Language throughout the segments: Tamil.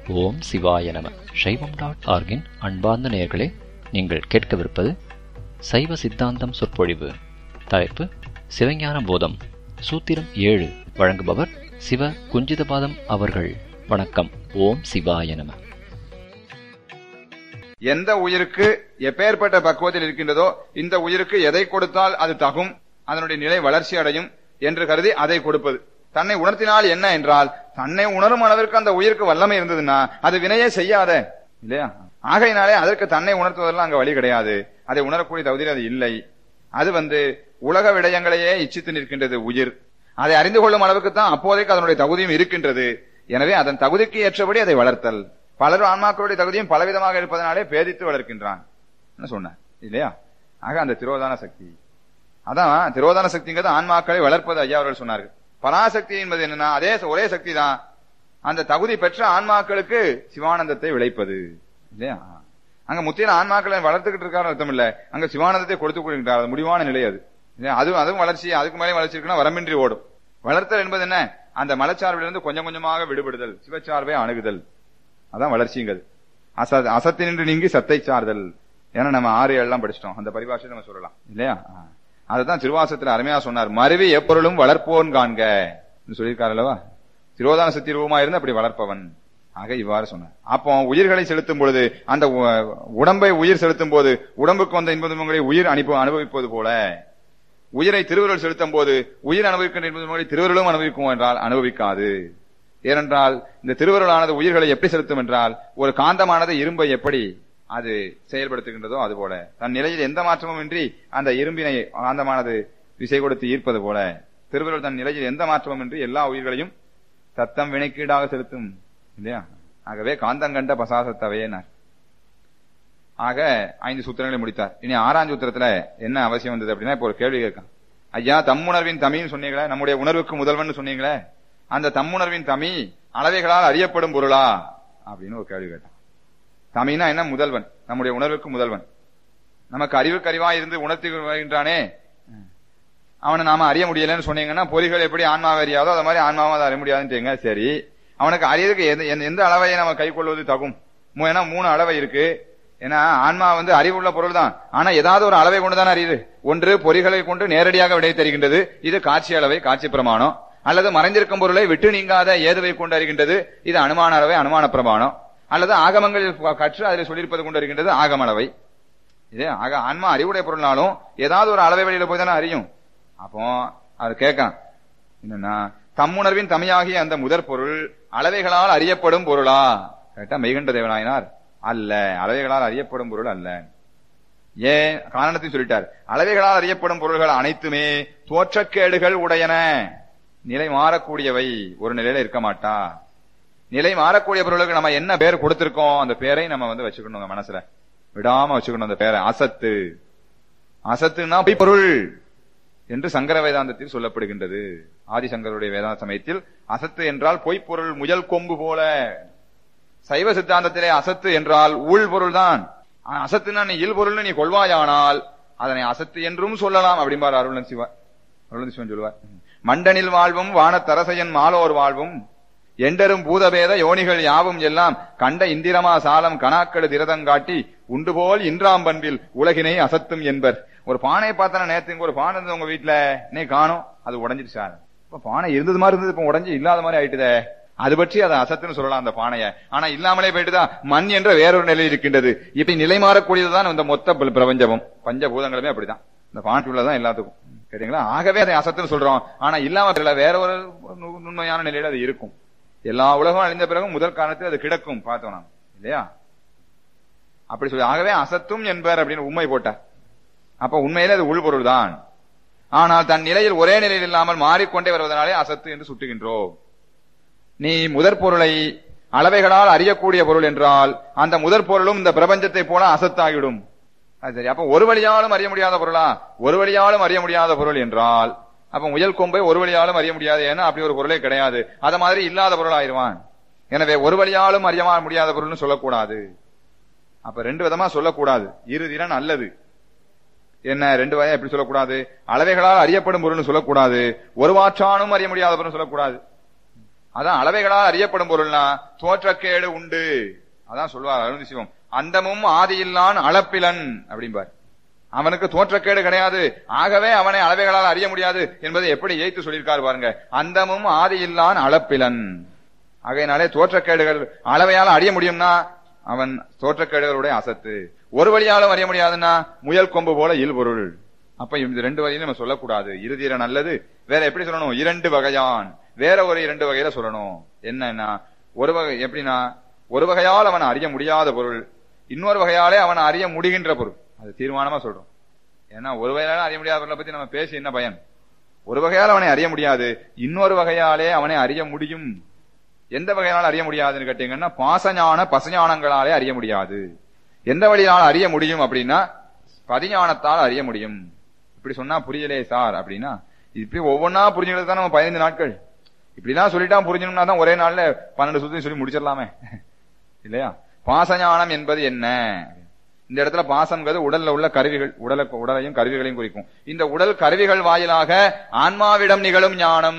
ஓம் சிவாய நம சைவம் டாட் ஆர்கின் அன்பார்ந்த நேயர்களே நீங்கள் கேட்கவிருப்பது சைவ சித்தாந்தம் சொற்பொழிவு தலைப்பு சிவஞான போதம் சூத்திரம் ஏழு வழங்குபவர் சிவ குஞ்சிதபாதம் அவர்கள் வணக்கம் ஓம் சிவாய நம எந்த உயிருக்கு எப்பேற்பட்ட பக்குவத்தில் இருக்கின்றதோ இந்த உயிருக்கு எதை கொடுத்தால் அது தகும் அதனுடைய நிலை வளர்ச்சி அடையும் என்று கருதி அதை கொடுப்பது தன்னை உணர்த்தினால் என்ன என்றால் தன்னை உணரும் அளவிற்கு அந்த உயிருக்கு வல்லமை இருந்ததுன்னா அது வினையே செய்யாத இல்லையா ஆகையினாலே அதற்கு தன்னை உணர்த்துவதெல்லாம் அங்க வழி கிடையாது அதை உணரக்கூடிய தகுதியில் அது இல்லை அது வந்து உலக விடயங்களையே இச்சித்து நிற்கின்றது உயிர் அதை அறிந்து கொள்ளும் அளவுக்கு தான் அப்போதைக்கு அதனுடைய தகுதியும் இருக்கின்றது எனவே அதன் தகுதிக்கு ஏற்றபடி அதை வளர்த்தல் பலர் ஆன்மாக்களுடைய தகுதியும் பலவிதமாக இருப்பதனாலே பேதித்து வளர்க்கின்றான் சொன்னார் இல்லையா ஆக அந்த திரோதான சக்தி அதான் திரோதான சக்திங்கிறது ஆன்மாக்களை வளர்ப்பது ஐயா அவர்கள் சொன்னார்கள் பராசக்தி என்பது என்னன்னா அதே ஒரே சக்தி தான் அந்த தகுதி பெற்ற ஆன்மாக்களுக்கு சிவானந்தத்தை விளைப்பது இல்லையா அங்க முத்தின ஆன்மாக்களை வளர்த்துக்கிட்டு இருக்காரு அர்த்தம் இல்ல அங்க சிவானந்தத்தை கொடுத்து கொடுக்கின்றார் அது முடிவான நிலை அது அதுவும் அதுவும் வளர்ச்சி அதுக்கு மேலே வளர்ச்சி இருக்குன்னா வரம்பின்றி ஓடும் வளர்த்தல் என்பது என்ன அந்த மலச்சார்பிலிருந்து கொஞ்சம் கொஞ்சமாக விடுபடுதல் சிவச்சார்பை அணுகுதல் அதான் வளர்ச்சிங்கிறது அச அசத்தினின்று நீங்கி சத்தை சார்தல் ஏன்னா நம்ம ஆறு எல்லாம் படிச்சிட்டோம் அந்த பரிபாஷை நம்ம சொல்லலாம் இல்லையா அதுதான் திருவாசத்துல அருமையா சொன்னார் மருவி எப்பொருளும் வளர்ப்போன் காண்க சொல்லியிருக்காரு அல்லவா திரோதான சக்தி ரூபமா இருந்து அப்படி வளர்ப்பவன் ஆக இவ்வாறு சொன்னார் அப்போ உயிர்களை செலுத்தும் பொழுது அந்த உடம்பை உயிர் செலுத்தும் போது உடம்புக்கு வந்த இன்ப துன்பங்களை உயிர் அனுப்ப அனுபவிப்பது போல உயிரை திருவருள் செலுத்தும் போது உயிர் அனுபவிக்கின்ற இன்ப துன்பங்களை திருவருளும் அனுபவிக்கும் என்றால் அனுபவிக்காது ஏனென்றால் இந்த திருவருளானது உயிர்களை எப்படி செலுத்தும் என்றால் ஒரு காந்தமானது இரும்பை எப்படி அது செயல்படுத்துகின்றதோ அதுபோல தன் நிலையில் எந்த மாற்றமும் இன்றி அந்த இரும்பினை காந்தமானது விசை கொடுத்து ஈர்ப்பது போல திருவருள் தன் நிலையில் எந்த மாற்றமும் இன்றி எல்லா உயிர்களையும் தத்தம் வினைக்கீடாக செலுத்தும் இல்லையா ஆகவே காந்தங்கண்ட பசாசத்தவையனார் ஆக ஐந்து சூத்திரங்களை முடித்தார் இனி ஆறாம் சூத்திரத்துல என்ன அவசியம் வந்தது அப்படின்னா இப்போ ஒரு கேள்வி கேட்கான் ஐயா தம்முணர்வின் தமிழ்னு சொன்னீங்களே நம்முடைய உணர்வுக்கு முதல்வன் சொன்னீங்களே அந்த தம்முணர்வின் தமி அளவைகளால் அறியப்படும் பொருளா அப்படின்னு ஒரு கேள்வி கேட்டான் தமிழ்னா என்ன முதல்வன் நம்முடைய உணர்வுக்கு முதல்வன் நமக்கு அறிவுக்கு அறிவா இருந்து உணர்த்தி வருகின்றானே அவனை நாம அறிய முடியலன்னு சொன்னீங்கன்னா பொறிகள் எப்படி ஆன்மாவை அறியாதோ அது மாதிரி ஆன்மாவை அதை அறிய முடியாதுன்னு சரி அவனுக்கு அறியறதுக்கு எந்த அளவையை நம்ம கை கொள்வது தகும் ஏன்னா மூணு அளவை இருக்கு ஏன்னா ஆன்மா வந்து அறிவுள்ள பொருள் தான் ஆனா ஏதாவது ஒரு அளவை கொண்டுதான் அறியுது ஒன்று பொறிகளை கொண்டு நேரடியாக விடை தருகின்றது இது காட்சி அளவை காட்சி பிரமாணம் அல்லது மறைந்திருக்கும் பொருளை விட்டு நீங்காத ஏதுவை கொண்டு அறிகின்றது இது அனுமான அளவை அனுமான பிரமாணம் அல்லது ஆகமங்களில் கற்று அதில் சொல்லியிருப்பது கொண்டு அறிகின்றது ஆகம அளவை இதே ஆக ஆன்மா அறிவுடைய பொருள்னாலும் ஏதாவது ஒரு அளவை வெளியில போய் தானே அறியும் அப்போ அது கேட்கலாம் என்னன்னா தம்முணர்வின் தமியாகிய அந்த முதற் பொருள் அளவைகளால் அறியப்படும் பொருளா கேட்டா மெய்கண்ட தேவனாயினார் அல்ல அளவைகளால் அறியப்படும் பொருள் அல்ல ஏன் காரணத்தையும் சொல்லிட்டார் அளவைகளால் அறியப்படும் பொருள்கள் அனைத்துமே தோற்றக்கேடுகள் உடையன நிலை மாறக்கூடியவை ஒரு நிலையில இருக்க மாட்டா நிலை மாறக்கூடிய பொருளுக்கு நம்ம என்ன பேர் கொடுத்திருக்கோம் அந்த பேரை நம்ம வந்து வச்சுக்கணும் மனசுல விடாம வச்சுக்கணும் அந்த பேரை அசத்து அசத்துனா பொருள் என்று சங்கர வேதாந்தத்தில் சொல்லப்படுகின்றது ஆதிசங்கருடைய வேதாந்த சமயத்தில் அசத்து என்றால் பொய்ப்பொருள் முயல் கொம்பு போல சைவ சித்தாந்தத்திலே அசத்து என்றால் உள் பொருள் தான் அசத்துனா நீ இல் பொருள்னு நீ கொள்வாயானால் அதனை அசத்து என்றும் சொல்லலாம் அப்படிம்பார் அருளன் சிவா அருளன் சிவன் சொல்லுவார் மண்டனில் வாழ்வும் வானத்தரசையன் மாலோர் வாழ்வும் எண்டரும் பூதபேத யோனிகள் யாவும் எல்லாம் கண்ட இந்திரமா சாலம் கணாக்களு திரதங்காட்டி உண்டு போல் இன்றாம் பண்பில் உலகினை அசத்தும் என்பர் ஒரு பானை பார்த்தன நேரத்துக்கு ஒரு பானை இருந்தது உங்க வீட்டுல நீ காணும் அது உடஞ்சிருச்சு சார் இப்ப பானை இருந்தது மாதிரி இருந்தது இப்ப உடஞ்சி இல்லாத மாதிரி ஆயிட்டுதே அது பற்றி அதை அசத்துன்னு சொல்லலாம் அந்த பானைய ஆனா இல்லாமலே போயிட்டுதான் மண் என்ற வேறொரு நிலை இருக்கின்றது இப்படி நிலை மாறக்கூடியதுதான் இந்த மொத்த பிரபஞ்சமும் பஞ்சபூதங்களுமே அப்படிதான் இந்த பானைக்குள்ளதான் எல்லாத்துக்கும் கேட்டீங்களா ஆகவே அதை அசத்துன்னு சொல்றோம் ஆனா இல்லாம வேற ஒரு நுண்மையான நிலையில அது இருக்கும் எல்லா உலகம் அழிந்த பிறகும் முதல் காலத்தில் அது கிடக்கும் பார்த்தோம் நாம் இல்லையா அப்படி சொல்லி ஆகவே அசத்தும் என்பர் அப்படின்னு உண்மை போட்டார் அப்ப உண்மையில அது உள்பொருள் தான் ஆனால் தன் நிலையில் ஒரே நிலையில் இல்லாமல் மாறிக்கொண்டே வருவதனாலே அசத்து என்று சுட்டுகின்றோம் நீ முதற் பொருளை அளவைகளால் அறியக்கூடிய பொருள் என்றால் அந்த முதற் பொருளும் இந்த பிரபஞ்சத்தை போல அசத்தாகிவிடும் அது சரி அப்ப ஒரு வழியாலும் அறிய முடியாத பொருளா ஒரு வழியாலும் அறிய முடியாத பொருள் என்றால் அப்ப முயல் கொம்பை ஒரு வழியாலும் அறிய முடியாது ஏன்னா அப்படி ஒரு பொருளே கிடையாது அத மாதிரி இல்லாத பொருள் ஆயிடுவான் எனவே ஒரு வழியாலும் அறிய முடியாத பொருள்னு சொல்லக்கூடாது அப்ப ரெண்டு விதமா சொல்லக்கூடாது இரு திறன் அல்லது என்ன ரெண்டு வகையா எப்படி சொல்லக்கூடாது அளவைகளால் அறியப்படும் பொருள்னு சொல்லக்கூடாது ஒரு வாற்றானும் அறிய முடியாத பொருள் சொல்லக்கூடாது அதான் அளவைகளால் அறியப்படும் பொருள்னா தோற்றக்கேடு உண்டு அதான் சொல்வார் அருண் சிவம் அந்தமும் ஆதியில்லான் அளப்பிலன் அப்படிம்பார் அவனுக்கு தோற்றக்கேடு கிடையாது ஆகவே அவனை அளவைகளால் அறிய முடியாது என்பதை எப்படி ஏய்த்து சொல்லியிருக்காரு பாருங்க அந்தமும் ஆதியில்லான் அளப்பிலன் ஆகையினாலே தோற்றக்கேடுகள் அளவையால் அறிய முடியும்னா அவன் தோற்றக்கேடுகளுடைய அசத்து ஒரு வழியாலும் அறிய முடியாதுன்னா முயல் கொம்பு போல இல்பொருள் அப்ப இந்த ரெண்டு வகையிலும் நம்ம சொல்லக்கூடாது இறுதியில நல்லது வேற எப்படி சொல்லணும் இரண்டு வகையான் வேற ஒரு இரண்டு வகையில சொல்லணும் என்னன்னா ஒரு வகை எப்படின்னா ஒரு வகையால் அவன் அறிய முடியாத பொருள் இன்னொரு வகையாலே அவன் அறிய முடிகின்ற பொருள் அது தீர்மானமா சொல்றோம் ஏன்னா ஒரு வகையால அறிய முடியாத பொருளை பத்தி நம்ம பேசி என்ன பயன் ஒரு வகையால் அவனை அறிய முடியாது இன்னொரு வகையாலே அவனை அறிய முடியும் எந்த வகையால் அறிய முடியாதுன்னு கேட்டீங்கன்னா பாசஞான பசஞானங்களாலே அறிய முடியாது எந்த வழியால் அறிய முடியும் அப்படின்னா பதிஞானத்தால் அறிய முடியும் இப்படி சொன்னா புரியலே சார் அப்படின்னா இப்படி ஒவ்வொன்னா புரிஞ்சுக்கிறது தான் நம்ம பதினைந்து நாட்கள் இப்படிலாம் சொல்லிட்டா புரிஞ்சணும்னா தான் ஒரே நாள்ல பன்னெண்டு சுத்தி சொல்லி முடிச்சிடலாமே இல்லையா பாசஞானம் என்பது என்ன இந்த இடத்துல பாசம்ங்கிறது உடல்ல உள்ள கருவிகள் உடல உடலையும் கருவிகளையும் குறிக்கும் இந்த உடல் கருவிகள் வாயிலாக ஆன்மாவிடம் நிகழும் ஞானம்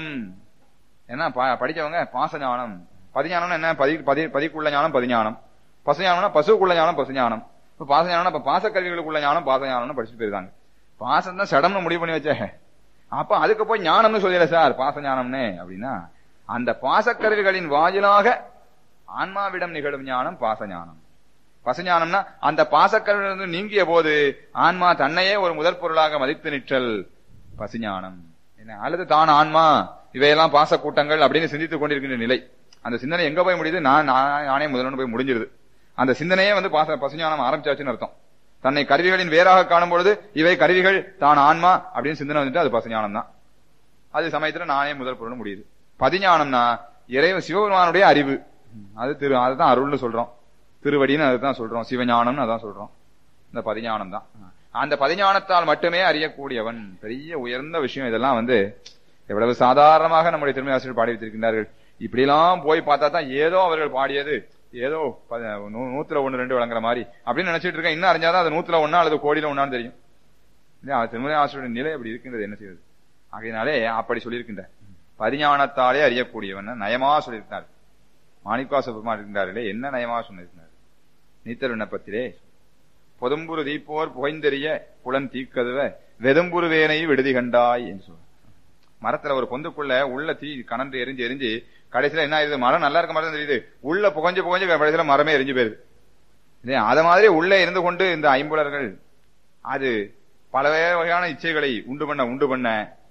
என்ன ப- படிச்சவங்க பாச ஞானம் பதிஞானம் என்ன பதி பதி பதிக்குள்ள ஞானம் பதிஞானம் பசு ஞானம்னா பசுக்குள்ள ஞானம் பசு ஞானம் இப்ப பாச ஞானம் இப்ப பாச கருவிகளுக்குள்ள ஞானம் பாச ஞானம்னு படிச்சுட்டு போயிருக்காங்க பாசம் தான் சடம்னு முடிவு பண்ணி வச்ச அப்ப அதுக்கு போய் ஞானம்னு சொல்லல சார் பாச ஞானம்னு அப்படின்னா அந்த பாசக்கருவிகளின் வாயிலாக ஆன்மாவிடம் நிகழும் ஞானம் பாச ஞானம் பசஞானம்னா அந்த பாசக்கருவிலிருந்து நீங்கிய போது ஆன்மா தன்னையே ஒரு முதற் பொருளாக மதித்து நிற்றல் பசுஞானம் என்ன அல்லது தான் ஆன்மா இவையெல்லாம் பாச கூட்டங்கள் அப்படின்னு சிந்தித்துக் கொண்டிருக்கின்ற நிலை அந்த சிந்தனை எங்க போய் முடியுது நான் நான் நானே முதல்ல போய் முடிஞ்சிருது அந்த சிந்தனையே வந்து பாச பசுஞானம் ஆரம்பிச்சாச்சுன்னு அர்த்தம் தன்னை கருவிகளின் வேறாக காணும் பொழுது இவை கருவிகள் தான் ஆன்மா அப்படின்னு சிந்தனை வந்துட்டு அது பசுஞானம் தான் அது சமயத்துல நானே முதல் பொருள் முடியுது பதிஞானம்னா இறைவன் சிவபெருமானுடைய அறிவு அது திரு அதுதான் அருள்னு சொல்றோம் திருவடின்னு அதுதான் சொல்றோம் சிவஞானம்னு அதான் சொல்றோம் இந்த பதிஞானம் தான் அந்த பதிஞானத்தால் மட்டுமே அறியக்கூடியவன் பெரிய உயர்ந்த விஷயம் இதெல்லாம் வந்து எவ்வளவு சாதாரணமாக நம்முடைய திருமண ஆசிரியர் பாடி வைத்திருக்கின்றார்கள் இப்படிலாம் போய் பார்த்தா தான் ஏதோ அவர்கள் பாடியது ஏதோ ப- நூ- நூத்துல ஒண்ணு ரெண்டு வழங்குற மாதிரி அப்படின்னு நினைச்சிட்டு இருக்கேன் இன்னும் அறிஞ்சாதான் அது நூத்துல ஒண்ணா அல்லது கோடியில ஒண்ணான்னு தெரியும் இல்லையா திருமண ஆசிரியருடைய நிலை அப்படி இருக்கின்றது என்ன செய்வது ஆகையினாலே அப்படி சொல்லியிருக்கின்ற பரிஞானத்தாலே அறியக்கூடியவன் நயமா சொல்லியிருக்கிறார் மாணிக்காச பெருமாள் இருக்கின்றார்களே என்ன நயமா சொன்னிருக்கிறார் நீத்தர் விண்ணப்பத்திலே பொதும்புரு தீப்போர் புகைந்தெறிய புலன் தீக்கதுவ வெதும்புருவேனை விடுதி கண்டாய் என்று சொல்றார் மரத்துல ஒரு பொந்துக்குள்ள உள்ள தீ கனன்று எரிஞ்சு எரிஞ்சு கடைசியில என்ன ஆயிருது மரம் நல்லா இருக்க மாதிரி தான் தெரியுது உள்ள புகஞ்சு புகஞ்சு கடைசியில மரமே எரிஞ்சு போயிருது இல்லையா? அத மாதிரி உள்ளே இருந்து கொண்டு இந்த ஐம்புலர்கள் அது பல வகையான இச்சைகளை உண்டு பண்ண உண்டு பண்ண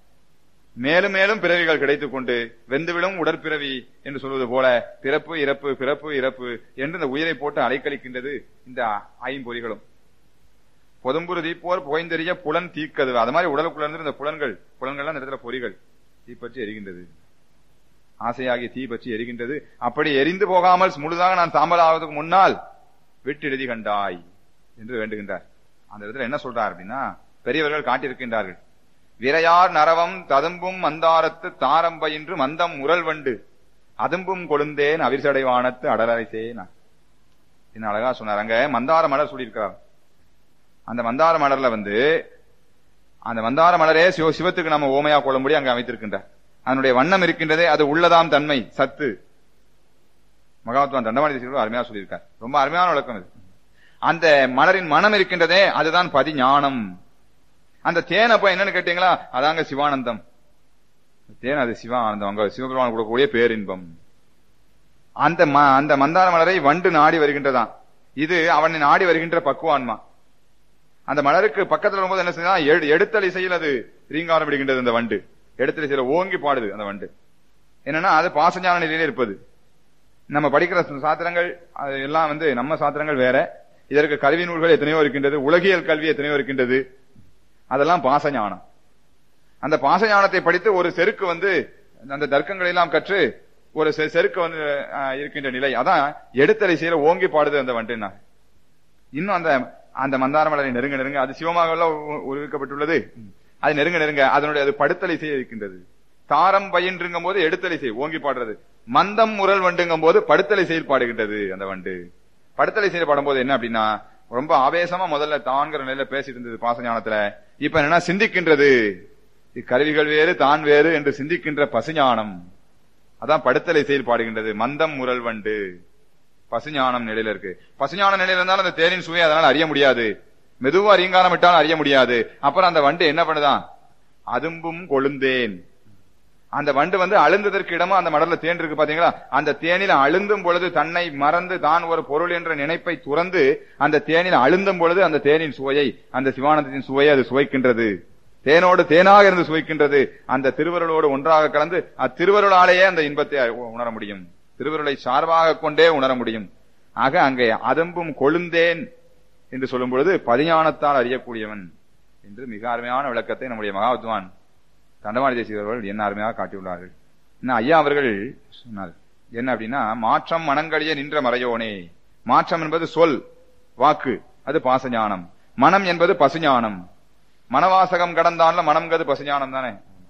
மேலும் மேலும் பிறவிகள் கிடைத்துக் கொண்டு வெந்துவிடும் உடற்பிறவி என்று சொல்வது போல பிறப்பு இறப்பு பிறப்பு இறப்பு என்று இந்த உயிரை போட்டு அலைக்கழிக்கின்றது இந்த ஐம்பொறிகளும் பொதும்புரு தீப்போர் புகைந்தெறிய புலன் தீக்கது அது மாதிரி உடலுக்குள்ள இருந்து இந்த புலன்கள் புலன்கள்லாம் இந்த இடத்துல பொறிகள் தீப்பற்றி எரிகின்றது ஆசையாகிய தீ பற்றி எரிகின்றது அப்படி எரிந்து போகாமல் முழுதாக நான் சாம்பல் ஆவதற்கு முன்னால் விட்டெழுதி கண்டாய் என்று வேண்டுகின்றார் அந்த இடத்துல என்ன சொல்றார் அப்படின்னா பெரியவர்கள் காட்டியிருக்கின்றார்கள் விரையார் நரவம் ததும்பும் மந்தாரத்து தாரம்பயின்று மந்தம் முரல் வண்டு அதும்பும் கொழுந்தேன் அவிர்சடைவானத்து அடலரைசேன் என்ன அழகா சொன்னார் அங்க மந்தார மலர் சொல்லியிருக்கிறார் அந்த மந்தார மலர்ல வந்து அந்த மந்தார மலரே சிவ சிவத்துக்கு நம்ம ஓமையா கொள்ளும்படி அங்க அமைத்திருக்கின்றார் அதனுடைய வண்ணம் இருக்கின்றதே அது உள்ளதாம் தன்மை சத்து மகாத்மான் தண்டவாணி தேசிகர் அருமையா சொல்லியிருக்கார் ரொம்ப அருமையான விளக்கம் இது அந்த மலரின் மனம் இருக்கின்றதே அதுதான் பதிஞானம் அந்த தேன் அப்ப என்னன்னு கேட்டீங்களா அதாங்க சிவானந்தம் தேன் அது சிவானந்தம் அங்க சிவபெருமான் கொடுக்கக்கூடிய பேரின்பம் அந்த ம- அந்த மந்தார மலரை வண்டு நாடி வருகின்றதாம் இது அவனை நாடி வருகின்ற பக்குவான்மா அந்த மலருக்கு பக்கத்துல வரும்போது என்ன செய்யுதா எடு- எடுத்தல் இசையில் அது ரீங்காரம் விடுகின்றது அந்த வண்டு எடுத்தல் இசையில ஓங்கி பாடுது அந்த வண்டு என்னன்னா அது பாசஞான நிலையில இருப்பது நம்ம படிக்கிற சாத்திரங்கள் அது எல்லாம் வந்து நம்ம சாத்திரங்கள் வேற இதற்கு கல்வி நூல்கள் எத்தனையோ இருக்கின்றது உலகியல் கல்வி எத்தனையோ இருக்கின்றது அதெல்லாம் பாசஞானம் அந்த பாசஞானத்தை படித்து ஒரு செருக்கு வந்து அந்த தர்க்கங்களை எல்லாம் கற்று ஒரு செ- செருக்கு வந்து ஆஹ், இருக்கின்ற நிலை அதான் எடுத்தலை செய்யற ஓங்கி பாடுது அந்த வண்டுன்னா இன்னும் அந்த அந்த மந்தார மலரை நெருங்க நெருங்க அது சிவமாக உருவிக்கப்பட்டுள்ளது அது நெருங்க நெருங்க அதனுடைய அது படுத்தலை செய்ய இருக்கின்றது தாரம் பயின்றுங்கும் போது எடுத்தலை செய் ஓங்கி பாடுறது மந்தம் முரல் வண்டுங்கும் போது படுத்தலை செயல் பாடுகின்றது அந்த வண்டு படுத்தலை செயல் பாடும்போது என்ன அப்படின்னா ரொம்ப ஆவேசமா முதல்ல தான்கிற நிலையில பேசிட்டு இருந்தது பாசஞானத்துல இப்ப என்னன்னா சிந்திக்கின்றது இக்கருவிகள் வேறு தான் வேறு என்று சிந்திக்கின்ற பசுஞானம் அதான் படுத்தலை செயல் பாடுகின்றது மந்தம் முரல் வண்டு பசுஞானம் நிலையில இருக்கு பசுஞான நிலையில இருந்தாலும் அந்த தேனின் சுவை அதனால அறிய முடியாது மெதுவா அறியங்காலம் விட்டாலும் அறிய முடியாது அப்புறம் அந்த வண்டு என்ன பண்ணுதான் அதும்பும் கொழுந்தேன் அந்த வண்டு வந்து அழுந்ததற்கு இடமா அந்த மடல்ல தேன் இருக்கு பாத்தீங்களா அந்த தேனில அழுந்தும் பொழுது தன்னை மறந்து தான் ஒரு பொருள் என்ற நினைப்பை துறந்து அந்த தேனில் அழுந்தும் பொழுது அந்த தேனின் சுவையை அந்த சிவானந்தத்தின் சுவையை அது சுவைக்கின்றது தேனோடு தேனாக இருந்து சுவைக்கின்றது அந்த திருவருளோடு ஒன்றாக கலந்து அத்திருவருளாலேயே அந்த இன்பத்தை உணர முடியும் திருவருளை சார்பாக கொண்டே உணர முடியும் ஆக அங்கே அதம்பும் கொழுந்தேன் என்று சொல்லும் பொழுது பதிஞானத்தால் அறியக்கூடியவன் என்று மிக அருமையான விளக்கத்தை நம்முடைய மகாவித்வான் தண்டவாணி தேசியவர்கள் என்ன அருமையாக காட்டியுள்ளார்கள் இன்னும் ஐயா அவர்கள் சொன்னார் என்ன அப்படின்னா மாற்றம் மனங்களிய நின்ற மறையோனே மாற்றம் என்பது சொல் வாக்கு அது பாசஞானம் மனம் என்பது பசுஞானம் மனவாசகம் கடந்தான்ல மனம்ங்கிறது பசுஞானம் தானே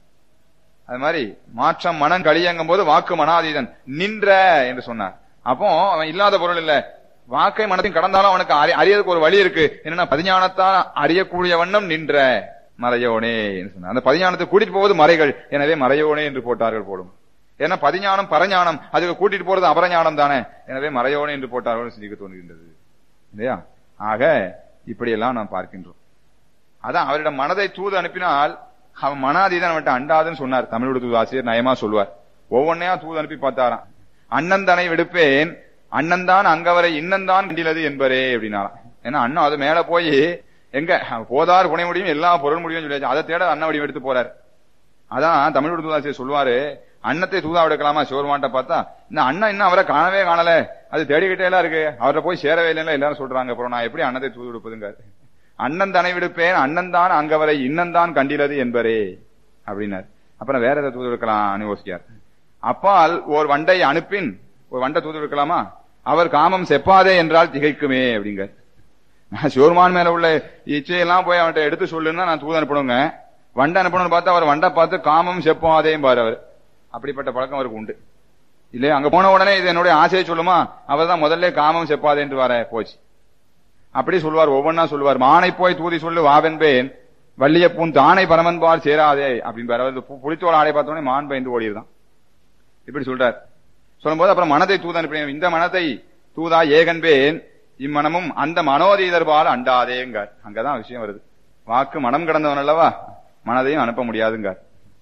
அது மாதிரி மாற்றம் மனம் கழியங்கும் போது வாக்கு மனாதீதன் நின்ற என்று சொன்னார் அப்போ அவன் இல்லாத பொருள் இல்ல வாக்கை மனத்தையும் கடந்தாலும் அவனுக்கு அறி- அறியறதுக்கு ஒரு வழி இருக்கு என்னன்னா பதிஞானத்தான் அறியக்கூடிய வண்ணம் நின்ற மறையோனே என்று சொன்னார் அந்த பதிஞானத்தை கூட்டிட்டு போவது மறைகள் எனவே மறையோனே என்று போட்டார்கள் போடும் ஏன்னா பதிஞானம் பரஞானம் அதுக்கு கூட்டிட்டு போறது அபரஞானம் தானே எனவே மறையோனே என்று போட்டார்கள் சிந்திக்க தோன்றுகின்றது இல்லையா ஆக இப்படியெல்லாம் நாம் பார்க்கின்றோம் அதான் அவரிடம் மனதை தூது அனுப்பினால் அவன் மனாதீதன் அவன்கிட்ட அண்டாதுன்னு சொன்னார் தமிழோட தூது ஆசிரியர் நயமா சொல்வார் ஒவ்வொன்னையா தூது அனுப்பி பார்த்தாராம் அண்ணன் தனை விடுப்பேன் அண்ணன் தான் அங்கவரை இன்னந்தான் கண்டிலது என்பரே அப்படின்னாராம் ஏன்னா அண்ணன் அது மேல போய் எங்க போதார் புனை முடியும் எல்லா பொருள் முடியும் சொல்லியாச்சு அதை தேட அண்ணன் வடிவம் எடுத்து போறார் அதான் தமிழோட தூதாசிரியர் சொல்லுவாரு அன்னத்தை தூதா விடுக்கலாமா சிவருமான்ட்ட பார்த்தா இந்த அண்ணன் இன்னும் அவரை காணவே காணல அது தேடிக்கிட்டே எல்லாம் இருக்கு அவரை போய் சேரவே இல்லைன்னு எல்லாரும் சொல்றாங்க அப்புறம் நான் எப்படி அன்னத்தை தூது விடுப்பதுங்க அண்ணன் தனை விடுப்பேன் அண்ணன் தான் அங்கவரை இன்னந்தான் கண்டிலது என்பரே அப்படின்னார் அப்புறம் வேற எதை தூது விடுக்கலாம் யோசிக்கார் அப்பால் ஓர் வண்டை அனுப்பின் ஒரு வண்டை தூது விடுக்கலாமா அவர் காமம் செப்பாதே என்றால் திகைக்குமே அப்படிங்க நான் சிவருமான் மேல உள்ள இச்சையெல்லாம் போய் அவன்கிட்ட எடுத்து சொல்லுன்னா நான் தூது அனுப்பணுங்க வண்டை அனுப்பணும்னு பார்த்தா அவர் வண்டை பார்த்து காமம் செப்பாதேயும் பாரு அவர் அப்படிப்பட்ட பழக்கம் அவருக்கு உண்டு இல்லையா அங்க போன உடனே இது என்னுடைய ஆசையை சொல்லுமா அவர் தான் முதல்ல காமம் செப்பாதே என்று வர போச்சு அப்படி சொல்லுவார் ஒவ்வொன்னா சொல்லுவார் மானை போய் தூதி சொல்லு வாவென்பேன் வள்ளியப்பூன் தானை பரமன்பார் சேராதே அப்படின்னு புளித்தோட ஆடை பார்த்தோன்னே மான் பயந்து ஓடிடுதான் இப்படி சொல்றார் சொல்லும்போது அப்புறம் மனதை தூத அனுப்பினேன் இந்த மனதை தூதா ஏகன்பேன் இம்மனமும் அந்த மனோதீதர்பால் அண்டாதேங்கார் அங்கதான் விஷயம் வருது வாக்கு மனம் கடந்தவன் அல்லவா மனதையும் அனுப்ப முடியாதுங்கார்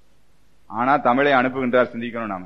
ஆனா தமிழை அனுப்புகின்றார் சிந்திக்கணும் நாம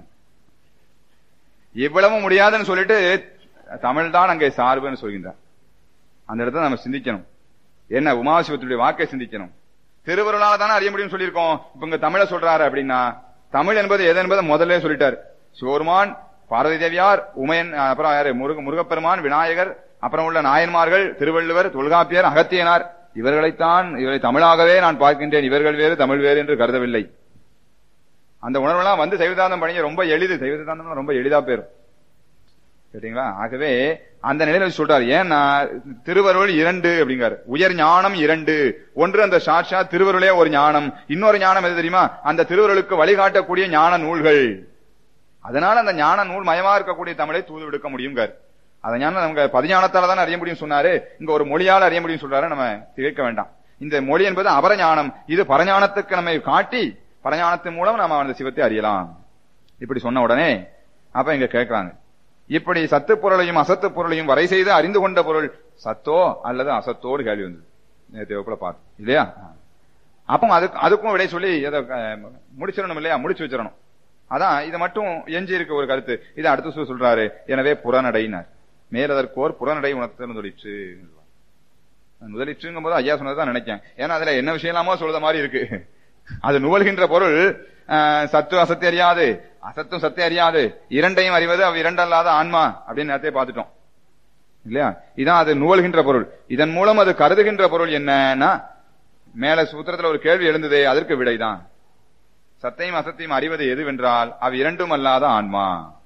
இவ்வளவும் முடியாதுன்னு சொல்லிட்டு தமிழ் தான் அங்கே சார்புன்னு சொல்கின்றார் அந்த இடத்துல நம்ம சிந்திக்கணும் என்ன உமாசிவத்துடைய வாக்கை சிந்திக்கணும் திருவருளால தானே அறிய முடியும்னு சொல்லியிருக்கோம் இப்ப இங்க தமிழை சொல்றாரு அப்படின்னா தமிழ் என்பது எது என்பதை முதல்ல சொல்லிட்டார் சிவருமான் பாரதி தேவியார் உமையன் அப்புறம் யாரு முருக முருகப்பெருமான் விநாயகர் அப்புறம் உள்ள நாயன்மார்கள் திருவள்ளுவர் தொல்காப்பியர் அகத்தியனார் இவர்களைத்தான் இவரை தமிழாகவே நான் பார்க்கின்றேன் இவர்கள் வேறு தமிழ் வேறு என்று கருதவில்லை அந்த உணர்வெல்லாம் வந்து சைவதாந்தம் பணிய ரொம்ப எளிது சைவதாந்தம் ரொம்ப எளிதா போயிரும் கேட்டீங்களா ஆகவே அந்த நிலையில வச்சு சொல்றாரு ஏன்னா திருவருள் இரண்டு அப்படிங்காரு உயர் ஞானம் இரண்டு ஒன்று அந்த சாட்சா திருவருளே ஒரு ஞானம் இன்னொரு ஞானம் எது தெரியுமா அந்த திருவருளுக்கு வழிகாட்டக்கூடிய ஞான நூல்கள் அதனால அந்த ஞான நூல் மயமா இருக்கக்கூடிய தமிழை தூது விடுக்க முடியுங்கார் அதை ஞானம் நமக்கு பதிஞானத்தால தான் அறிய முடியும் சொன்னாரு இங்க ஒரு மொழியால் அறிய முடியும் சொல்றாரு நம்ம திகைக்க வேண்டாம் இந்த மொழி என்பது அபரஞானம் இது பரஞானத்துக்கு நம்மை காட்டி பரஞானத்தின் மூலம் நாம அந்த சிவத்தை அறியலாம் இப்படி சொன்ன உடனே அப்ப இங்க கேட்கிறாங்க இப்படி சத்து பொருளையும் அசத்து பொருளையும் வரை செய்து அறிந்து கொண்ட பொருள் சத்தோ அல்லது அசத்தோடு கேள்வி வந்தது நேற்று வகுப்புல பார்த்தோம் இல்லையா அப்போ அதுக்கு அதுக்கும் விடை சொல்லி அதை முடிச்சிடணும் இல்லையா முடிச்சு வச்சிடணும் அதான் இது மட்டும் எஞ்சி இருக்க ஒரு கருத்து இதை அடுத்து சொல்லி சொல்றாரு எனவே புறநடையினார் மேலதற்கோர் புறநடை உணர்த்தல் தொழிற்று முதலிற்றுங்கும் போது ஐயா சொன்னதுதான் நினைக்கேன் ஏன்னா அதுல என்ன விஷயம் இல்லாமோ சொல்ற மாதிரி இருக்கு அது நுவல்கின்ற பொருள் சத்து அசத்து அறியாது அசத்தும் சத்தை அறியாது இரண்டையும் அறிவது அவ் இரண்டல்லாத ஆன்மா அப்படின்னு நேரத்தை பார்த்துட்டோம் இல்லையா இதான் அது நுவல்கின்ற பொருள் இதன் மூலம் அது கருதுகின்ற பொருள் என்னன்னா மேல சூத்திரத்துல ஒரு கேள்வி எழுந்ததே அதற்கு விடைதான் சத்தையும் அசத்தையும் அறிவது எதுவென்றால் அவ் இரண்டும் அல்லாத ஆன்மா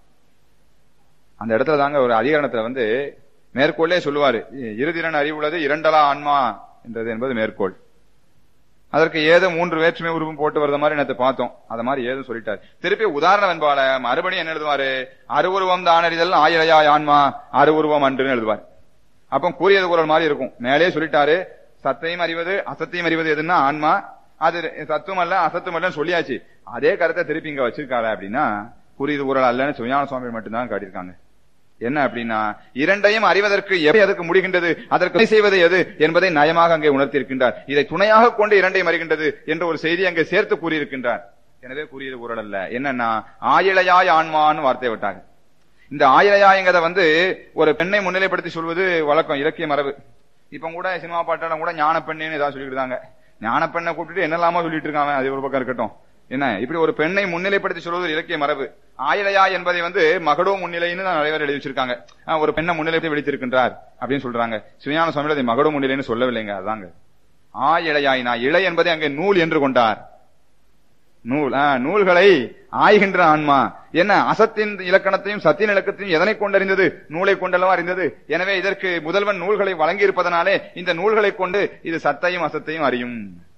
அந்த இடத்துல தாங்க ஒரு அதிகரணத்துல வந்து மேற்கோளே சொல்லுவாரு இருதிறன் அறிவுள்ளது இரண்டலா ஆன்மா என்றது என்பது மேற்கோள் அதற்கு ஏதோ மூன்று வேற்றுமை உருவம் போட்டு வரத மாதிரி நேற்று பார்த்தோம் அத மாதிரி ஏதும் சொல்லிட்டாரு திருப்பி உதாரணம் என்பால மறுபடியும் என்ன எழுதுவாரு அருவுருவம் தானறிதல் ஆயிரையாய் ஆன்மா அருவுருவம் அன்றுன்னு எழுதுவார் அப்ப கூறியது குரல் மாதிரி இருக்கும் மேலே சொல்லிட்டாரு சத்தையும் அறிவது அசத்தையும் அறிவது எதுன்னா ஆன்மா அது சத்தும் அல்ல அசத்தும் அல்ல சொல்லியாச்சு அதே கருத்தை திருப்பி இங்க வச்சிருக்காரு அப்படின்னா குறியீடு ஊரல் அல்லன்னு சுயான சுவாமி மட்டும்தான் காட்டியிருக்காங்க என்ன அப்படின்னா இரண்டையும் அறிவதற்கு எப்படி அதுக்கு முடிகின்றது அதற்கு துணை செய்வது எது என்பதை நயமாக அங்கே உணர்த்தியிருக்கின்றார் இதை துணையாக கொண்டு இரண்டையும் அறிகின்றது என்ற ஒரு செய்தி அங்கே சேர்த்து கூறியிருக்கின்றார் எனவே கூறியது ஊரல் அல்ல என்னன்னா ஆயிழையாய் ஆன்மான்னு வார்த்தை விட்டாங்க இந்த ஆயிழையாய்ங்கிறத வந்து ஒரு பெண்ணை முன்னிலைப்படுத்தி சொல்வது வழக்கம் இலக்கிய மரபு இப்ப கூட சினிமா பாட்டாளம் கூட ஞான பெண்ணுன்னு ஏதாவது சொல்லிட்டு இருக்காங்க ஞான பெண்ணை கூப்பிட்டு என்னெல்லாமோ சொல்லிட்டு இருக்காங்க அது ஒரு பக்கம் இருக்கட்டும் என்ன இப்படி ஒரு பெண்ணை முன்னிலைப்படுத்தி சொல்வது ஒரு இலக்கிய மரபு ஆயிழையா என்பதை வந்து மகடோ முன்னிலைன்னு தான் நிறைய பேர் எழுதி வச்சிருக்காங்க ஆஹ் ஒரு பெண்ணை முன்னிலைப்படுத்தி விழித்திருக்கின்றார் அப்படின்னு சொல்றாங்க சுயான சுவாமி அதை மகடோ முன்னிலைன்னு சொல்லவில்லைங்க அதாங்க ஆ இளையாயினா இளை என்பதை அங்கே நூல் என்று கொண்டார் நூல் ஆ, நூல்களை ஆய்கின்ற ஆன்மா என்ன அசத்தின் இலக்கணத்தையும் சத்தின் இலக்கத்தையும் எதனை கொண்டறிந்தது நூலை கொண்டல்லவா அறிந்தது எனவே இதற்கு முதல்வன் நூல்களை வழங்கி இருப்பதனாலே இந்த நூல்களை கொண்டு இது சத்தையும் அசத்தையும் அறியும்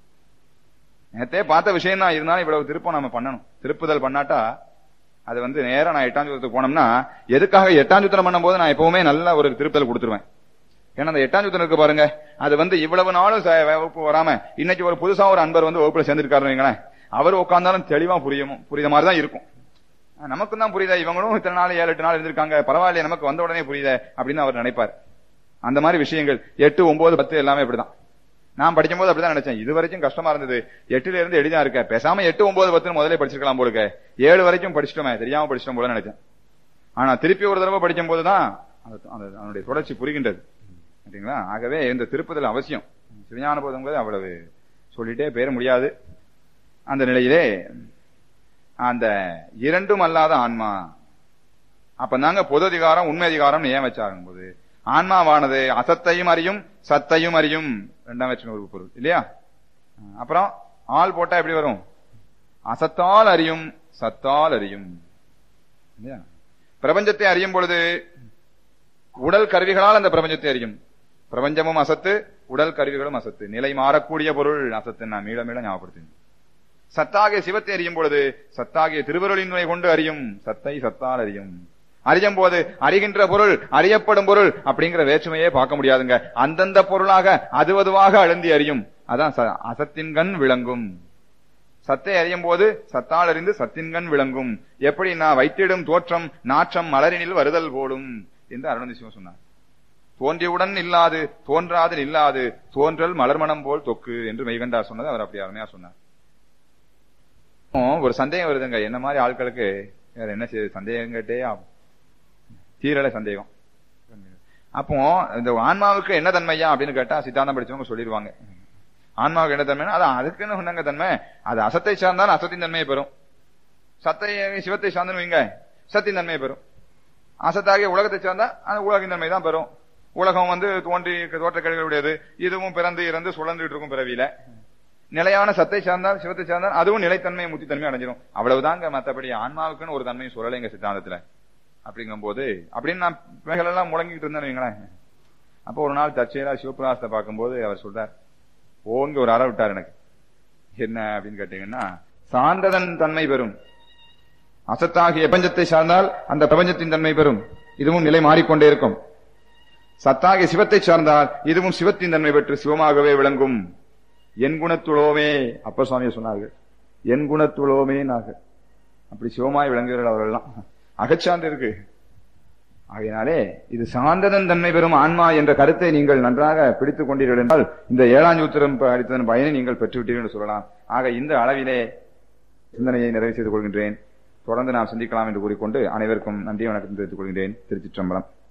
நேத்தே பார்த்த விஷயம் தான் இருந்தாலும் இவ்வளவு திருப்பம் நம்ம பண்ணணும் திருப்புதல் பண்ணாட்டா அது வந்து நேரா நான் எட்டாம் சுத்தத்துக்கு போனோம்னா எதுக்காக எட்டாம் சுத்தம் பண்ணும்போது நான் எப்பவுமே நல்ல ஒரு திருப்புதல் கொடுத்துருவேன் ஏன்னா அந்த எட்டாம் சுத்தம் இருக்கு பாருங்க அது வந்து இவ்வளவு நாளும் ச- வகுப்பு வராம இன்னைக்கு ஒரு புதுசா ஒரு அன்பர் வந்து வகுப்புல சேர்ந்திருக்காருன்னு வைங்களேன் அவர் உட்கார்ந்தாலும் தெளிவா புரியும் புரியுத மாதிரி தான் இருக்கும் நமக்கும் தான் புரியுதா இவங்களும் இத்தனை நாள் ஏழு எட்டு நாள் இருந்திருக்காங்க பரவாயில்லையே நமக்கு வந்த உடனே புரியுத அப்படின்னு அவர் நினைப்பார் அந்த மாதிரி விஷயங்கள் எட்டு ஒன்பது பத்து எல்லாமே இப்படிதான் நான் படிக்கும்போது அப்படிதான் நினைச்சேன் இது வரைக்கும் கஷ்டமா இருந்தது எட்டுல இருந்து எளிதா இருக்க பேசாம எட்டு ஒன்பது பத்து முதல்ல படிச்சிருக்கலாம் போலுக்க ஏழு வரைக்கும் படிச்சிட்டோமே தெரியாம படிச்சிட்டோம் போல நினைச்சேன் ஆனா திருப்பி ஒரு தடவை படிக்கும் போதுதான் அது- அந்த- அதனுடைய தொடர்ச்சி புரிகின்றது சரிங்களா ஆகவே இந்த திருப்புதல் அவசியம் சிவஞான போதுங்கிறது அவ்வளவு சொல்லிட்டே பேர முடியாது அந்த நிலையிலே அந்த இரண்டும் அல்லாத ஆன்மா அப்பதாங்க பொது அதிகாரம் உண்மை அதிகாரம் ஏன் வச்சாகும் போது ஆன்மாவானது அசத்தையும் அறியும் சத்தையும் அறியும் ரெண்டாம் வச்சு ஒரு பொருள் இல்லையா அப்புறம் ஆள் போட்டா எப்படி வரும் அசத்தால் அறியும் சத்தால் அறியும் இல்லையா பிரபஞ்சத்தை அறியும் பொழுது உடல் கருவிகளால் அந்த பிரபஞ்சத்தை அறியும் பிரபஞ்சமும் அசத்து உடல் கருவிகளும் அசத்து நிலை மாறக்கூடிய பொருள் அசத்து நான் மீள மீள ஞாபகப்படுத்தினேன் சத்தாகிய சிவத்தை அறியும் பொழுது சத்தாகிய திருவருளின் துணை கொண்டு அறியும் சத்தை சத்தால் அறியும் அறியும் போது அறிகின்ற பொருள் அறியப்படும் பொருள் அப்படிங்கிற வேற்றுமையே பார்க்க முடியாதுங்க அந்தந்த பொருளாக அதுவதுவாக அழுந்தி அறியும் அதான் ச- அசத்தின்கண் விளங்கும் சத்தை அறியும் போது சத்தால் அறிந்து சத்தின்கண் விளங்கும் எப்படி நான் வைத்திடும் தோற்றம் நாற்றம் மலரினில் வருதல் போலும் என்று அருணந்தி சிவம் சொன்னார் தோன்றியவுடன் இல்லாது தோன்றாது இல்லாது தோன்றல் மலர்மணம் போல் தொக்கு என்று மெய்கண்டார் சொன்னது அவர் அப்படி அருமையா சொன்னார் ஒரு சந்தேகம் வருதுங்க என்ன மாதிரி ஆட்களுக்கு வேற என்ன செய்யுது சந்தேகம் கேட்டே ஆகும் தீரல சந்தேகம் அப்போ இந்த ஆன்மாவுக்கு என்ன தன்மையா அப்படின்னு கேட்டா சித்தாந்தம் படிச்சவங்க சொல்லிடுவாங்க ஆன்மாவுக்கு என்ன தன்மைனா அது அதுக்குன்னு சொன்னாங்க தன்மை அது அசத்தை சார்ந்தால் அசத்தின் தன்மையை பெறும் சத்தை சிவத்தை சார்ந்து வைங்க சத்தின் தன்மையை பெறும் அசத்தாகிய உலகத்தை சார்ந்தா அந்த உலகின் தன்மை தான் பெறும் உலகம் வந்து தோன்றி தோற்ற கழிவுடையது இதுவும் பிறந்து இறந்து சுழந்துட்டு இருக்கும் பிறவியில நிலையான சத்தை சார்ந்தால் சிவத்தை சார்ந்தால் அதுவும் நிலைத்தன்மை முத்தித்தன்மை அடைஞ்சிடும் அவ்வளவுதாங்க மத்தபடி ஆன்மாவுக்குன்னு ஒரு தன்மை சொல்லலைங்க சித்தாந்தத்துல அப்படிங்கும் போது அப்படின்னு நான் மேகல் எல்லாம் முழங்கிட்டு இருந்தேன்னு வைங்களேன் அப்போ ஒரு நாள் தற்செயலா சிவபிரகாசத்தை பார்க்கும்போது அவர் சொல்றார் ஓங்க ஒரு அற விட்டார் எனக்கு என்ன அப்படின்னு கேட்டீங்கன்னா சார்ந்ததன் தன்மை பெறும் அசத்தாகிய பிரபஞ்சத்தை சார்ந்தால் அந்த பிரபஞ்சத்தின் தன்மை பெறும் இதுவும் நிலை மாறிக்கொண்டே இருக்கும் சத்தாகிய சிவத்தை சார்ந்தால் இதுவும் சிவத்தின் தன்மை பெற்று சிவமாகவே விளங்கும் என் குணத்துளோமே அப்ப சுவாமியை சொன்னார்கள் என் குணத்துளோமே நாக அப்படி சிவமாய் விளங்குகிறார்கள் அவர்கள்லாம் அகச்சான்று இருக்கு ஆகையினாலே இது சார்ந்ததன் தன்மை பெறும் ஆன்மா என்ற கருத்தை நீங்கள் நன்றாக பிடித்துக் கொண்டீர்கள் என்றால் இந்த ஏழாம் சூத்திரம் அளித்ததன் பயனை நீங்கள் பெற்றுவிட்டீர்கள் என்று சொல்லலாம் ஆக இந்த அளவிலே சிந்தனையை நிறைவு செய்து கொள்கின்றேன் தொடர்ந்து நாம் சிந்திக்கலாம் என்று கூறிக்கொண்டு அனைவருக்கும் நன்றி வணக்கம் தெரிவித்துக் கொள்கின்றேன் திருச்சிற்றம்பலம்